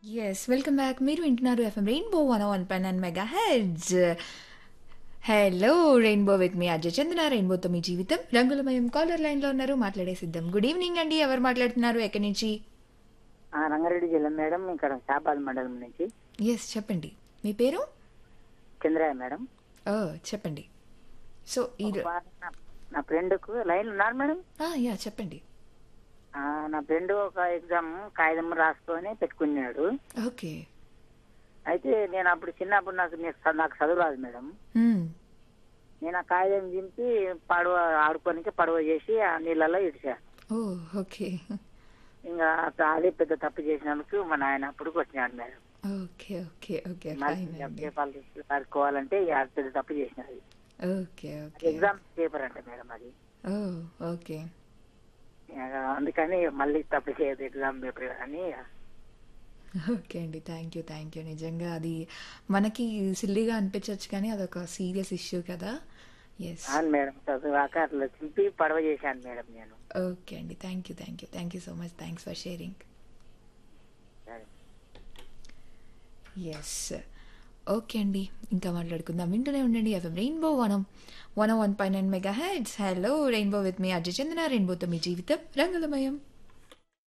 Yes. Welcome back. మీరు వింటున్నారు FM rainbow 101.9 mega hertz. Hello rainbow with మీ అజయ్ చందన రెయిన్బోతో మీ జీవితం రంగులమయం కాలర్ లైన్లో ఉన్నారు మాట్లాడేసిద్దాం గుడ్ ఈవినింగ్ అండి ఎవరు మాట్లాడుతున్నారు ఎక్కడి నుంచి ఆ, రంగారెడ్డి జిల్లా మేడం ఇక్కడ చాపాల మండలం నుంచి ఎస్ చెప్పండి మీ పేరు చంద్రయ్య మేడం ఓ చెప్పండి సో ఈ ఒక నా- నా ఫ్రెండ్కు లైన్ ఉన్నారు మేడం యా చెప్పండి ఆ, నా ఫ్రెండ్ ఒక ఎగ్జామ్ కాగితం రాసుకొని పెట్టుకున్నాడు ఓకే అయితే నేను అప్పుడు చిన్నప్పుడు నాకు నే- నాకు చదువు రాదు మేడం నేను ఆ కాగితం దింపి పడవ ఆడుకోనికి పడవ చేసి ఆ నీళ్ళలో ఇడిచా ఓ ఓకే ఇంకా అదే పెద్ద తప్పు చేసినందుకు మా నాయన అప్పుడు వచ్చినాడు మేడం ఓకే ఓకే ఓకే మళ్ళీ ఫైన్ అండి పేపర్లు రాసుకోవాలంటే ఇక అది పెద్ద తప్పు చేసినది ఓకే ఓకే ఎగ్జామ్ పేపర్ అంటే మేడం అది ఓ ఓకే ఇక అందుకని మళ్ళీ తప్పు చేయదు ఎగ్జామ్ పేపర్ అని ఓకే అండి థ్యాంక్ యూ థ్యాంక్ యూ నిజంగా అది మనకి సిల్లీగా అనిపించవచ్చు కానీ అదొక సీరియస్ ఇష్యూ కదా ఎస్ అవును మేడం చదువుగాక అట్లా చింపి పడవ చేశాను మేడం నేను ఓకే అండి thank you thank you thank you so much thanks for sharing సరే. ఎస్ ఓకే అండి ఇంకా మాట్లాడుకుందాం వింటూనే ఉండండి FM rainbow one one one పై nine mega hertz hello rainbow with మీ అజయ్ చందన రెయిన్బోతో మీ జీవితం రంగులమయం